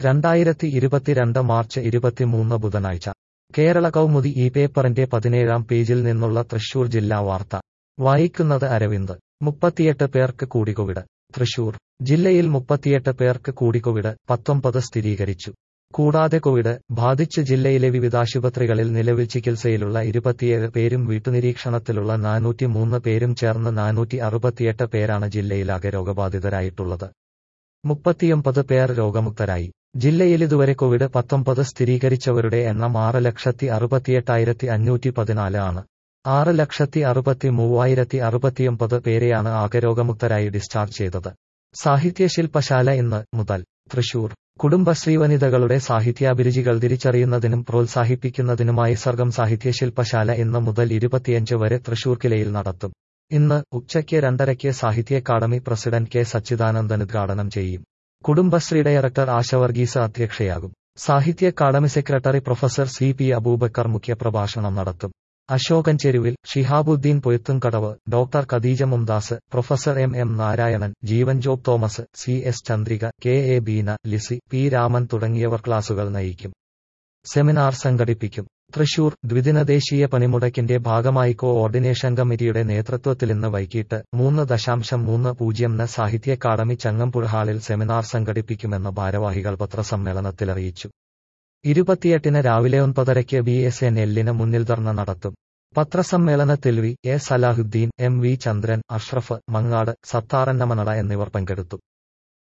രണ്ടായിരത്തി ഇരുപത്തിരണ്ട് മാർച്ച് ഇരുപത്തിമൂന്ന് ബുധനാഴ്ച കേരള കൗമുദി ഈ പേപ്പറിന്റെ പതിനേഴാം പേജിൽ നിന്നുള്ള തൃശൂർ ജില്ലാ വാർത്ത വായിക്കുന്നത് അരവിന്ദ് മുപ്പത്തിയെട്ട് പേർക്ക് കൂടി കോവിഡ് തൃശൂർ ജില്ലയിൽ മുപ്പത്തിയെട്ട് പേർക്ക് കൂടി കോവിഡ് പത്തൊമ്പത് സ്ഥിരീകരിച്ചു കൂടാതെ കോവിഡ് ബാധിച്ച് ജില്ലയിലെ വിവിധ ആശുപത്രികളിൽ നിലവിൽ ചികിത്സയിലുള്ള ഇരുപത്തിയേഴ് പേരും വീട്ടുനിരീക്ഷണത്തിലുള്ള നാനൂറ്റി മൂന്ന് പേരും ചേർന്ന് നാനൂറ്റി അറുപത്തിയെട്ട് പേരാണ് ജില്ലയിലാകെ രോഗബാധിതരായിട്ടുള്ളത് മുപ്പത്തിയൊമ്പത് പേർ രോഗമുക്തരായി ജില്ലയിൽ ഇതുവരെ കോവിഡ് പത്തൊമ്പത് സ്ഥിരീകരിച്ചവരുടെ എണ്ണം ആറ് ലക്ഷത്തി അറുപത്തിയെട്ടായിരത്തി അഞ്ഞൂറ്റി പതിനാല് ആണ് ആറ് ലക്ഷത്തി അറുപത്തി മൂവായിരത്തി അറുപത്തിയൊമ്പത് പേരെയാണ് ആകെ രോഗമുക്തരായി ഡിസ്ചാർജ് ചെയ്തത് സാഹിത്യശില്പശാല ഇന്ന് മുതൽ തൃശൂർ കുടുംബശ്രീ വനിതകളുടെ സാഹിത്യാഭിരുചികൾ തിരിച്ചറിയുന്നതിനും പ്രോത്സാഹിപ്പിക്കുന്നതിനുമായി സർഗം സാഹിത്യശില്പശാല ഇന്ന് മുതൽ ഇരുപത്തിയഞ്ച് വരെ തൃശൂർ കിലയിൽ നടത്തും ഇന്ന് ഉച്ചയ്ക്ക് രണ്ടരയ്ക്ക് സാഹിത്യ അക്കാദമി പ്രസിഡന്റ് കെ സച്ചിദാനന്ദൻ ഉദ്ഘാടനം ചെയ്യും കുടുംബശ്രീ ഡയറക്ടർ ആശവർഗീസ് അധ്യക്ഷയാകും Sahitya Akademi secretary professor C P Aboobacker മുഖ്യപ്രഭാഷണം നടത്തും Ashokan Charuvil Shihabuddin Poythumkadavu doctor Khadeeja Mumtaz professor M M Narayanan Jeevan Job Thomas C S Chandrika K A Beena Lissy P Raman തുടങ്ങിയവർ ക്ലാസുകൾ നയിക്കും സെമിനാർ സംഘടിപ്പിക്കും തൃശൂർ ദ്വിദിന ദേശീയ പണിമുടക്കിന്റെ ഭാഗമായി കോഓർഡിനേഷൻ കമ്മിറ്റിയുടെ നേതൃത്വത്തിൽ ഇന്ന് വൈകിട്ട് മൂന്ന് ദശാംശം മൂന്ന് പൂജ്യം ന് സാഹിത്യ അക്കാദമി ചങ്ങമ്പുഴ ഹാളിൽ സെമിനാർ സംഘടിപ്പിക്കുമെന്ന് ഭാരവാഹികൾ പത്രസമ്മേളനത്തിൽ അറിയിച്ചു ഇരുപത്തിയെട്ടിന് രാവിലെ ഒൻപതരയ്ക്ക് ബി എസ് എൻ എല്ലിന് മുന്നിൽ ധർണ നടത്തും പത്രസമ്മേളനത്തിൽ V A Salahuddin M V Chandran Ashraf Mangad Sathar Annamanada എന്നിവർ പങ്കെടുത്തു